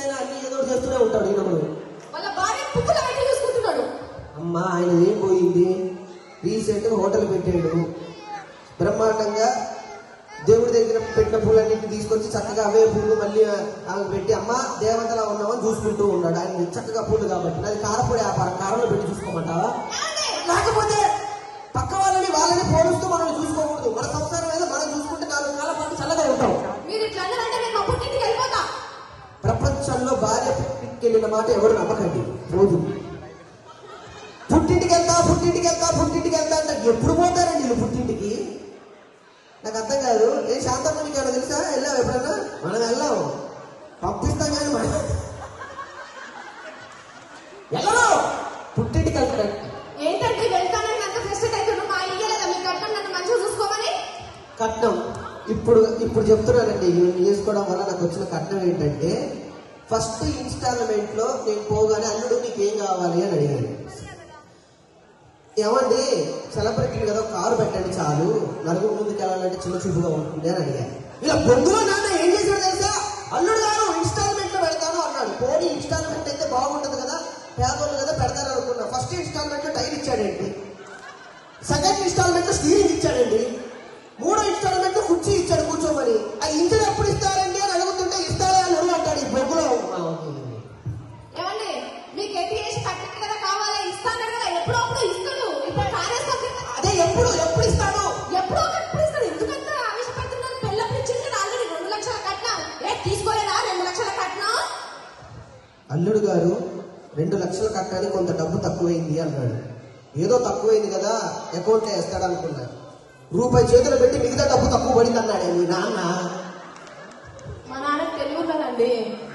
అయినా అన్ని ఏదో ఒకటి చేస్తూనే ఉంటాడు ఈయనముడు వాళ్ళ భార్య పువ్వుల పెట్టి చూసుకుంటున్నాడు అమ్మ ఆయన ఏం పోయింది రీసెంట్ గా హోటల్ పెట్టాడు బ్రహ్మాండంగా దేవుడి దగ్గర పెట్టిన పూలన్నింటిని తీసుకొచ్చి చక్కగా అవే పూలు మళ్ళీ ఆమె పెట్టి అమ్మ దేవతలా ఉన్నామని చూసుకుంటూ ఉన్నాడు ఆయన చక్కగా పూలు కాబట్టి అది కారపొడి వ్యాపారం కారంలో పెట్టి చూసుకోమంటావా లేకపోతే పక్క వాళ్ళని వాళ్ళని పోలుస్తూ మనం చూసుకోకూడదు మన సంసారం ఏదో మనం చూసుకుంటే నాలుగు కాలం పాటు చల్లగా ఉంటాం మీరు ఇట్లా అన్నారంటే నేను మా పుట్టింటికి వెళ్ళిపోతా ప్రపంచంలో భార్య పుట్టింటికి వెళ్ళిన మాట ఎవరు నమ్మకండి రోజు పుట్టింటికి వెళ్తా పుట్టింటికి వెళ్తా పుట్టింటికి వెళ్తా అంటే ఎప్పుడు పోతారండి వీళ్ళు పుట్టింటికి నాకు అర్థం కాదు ఏ శాంతమ్మ నీకు ఏమైనా తెలుసా వెళ్ళావు ఎప్పుడన్నా మనం వెళ్ళాము పంపిస్తాం కానీ మనం వెళ్ళను పుట్టింటికి వెళ్తాడు ఏంటంటే వెళ్తానని అంత ఫ్రస్ట్రేట్ అవుతున్నాడు మా ఇయ్యలేదా మీ కట్టం నన్ను మంచిగా చూసుకోమని కట్నం ఇప్పుడు ఇప్పుడు చెప్తున్నానండి ఇవన్నీ చేసుకోవడం వల్ల నాకు వచ్చిన కట్నం ఏంటంటే ఫస్ట్ ఇన్స్టాల్మెంట్ లో నేను పోగానే అల్లుడు నీకు ఏం కావాలి అని అడిగాను ఏమండి సెలబ్రిటీ కదా కారు పెట్టండి చాలు నలుగురు ముందుకు వెళ్ళాలంటే చిన్న చూపుగా ఉంటుంది అని అడిగాను ఇలా బొంగులో నాన్న ఏం చేశాడు తెలుసా అల్లుడు గారు ఇన్స్టాల్మెంట్ లో పెడతాను అన్నాడు పోనీ ఇన్స్టాల్మెంట్ అయితే బాగుంటది కదా పేదోళ్ళు కదా పెడతాను అనుకున్నా ఫస్ట్ ఇన్స్టాల్మెంట్ లో టైర్ ఇచ్చాడేంటి సెకండ్ ఇన్స్టాల్మెంట్ లో స్టీరింగ్ ఇచ్చాడండి మూడో ఇన్స్టాల్మెంట్ లో కుర్చీ ఇచ్చాడు కూర్చోమని ఆ ఇంజిన్ ఎప్పుడు ఇస్తారండి అని అడుగుతుంటే ఇస్తారా అని ఎవరు అంటాడు ఈ బొగ్గులో ఏమండి మీకు ఎట్టి చేసి కట్టిన కదా కావాలా ఇస్తాను కదా ఎప్పుడో అప్పుడు ఇస్తాడు ఇప్పుడు కారేస్తాం కదా. అదే ఎప్పుడు ఎప్పుడు ఇస్తాడు ఎప్పుడో ఒకప్పుడు ఇస్తాడు ఎందుకంత ఆవేశపడుతున్నాను పెళ్ళప్పుడు ఇచ్చింది ఆల్రెడీ రెండు లక్షల కట్నం ఏ తీసుకోలేదా రెండు లక్షల కట్నం అల్లుడు గారు రెండు లక్షలు కట్టడానికి కొంత డబ్బు తక్కువైంది అన్నాడు ఏదో తక్కువైంది కదా అకౌంట్ లో వేస్తాడు అనుకున్నా రూపాయి చేతులు పెట్టి మిగతా డబ్బు తక్కువ పడింది అన్నాడే మీ నాన్న మా నాన్నకి తెలివి ఉన్నదండి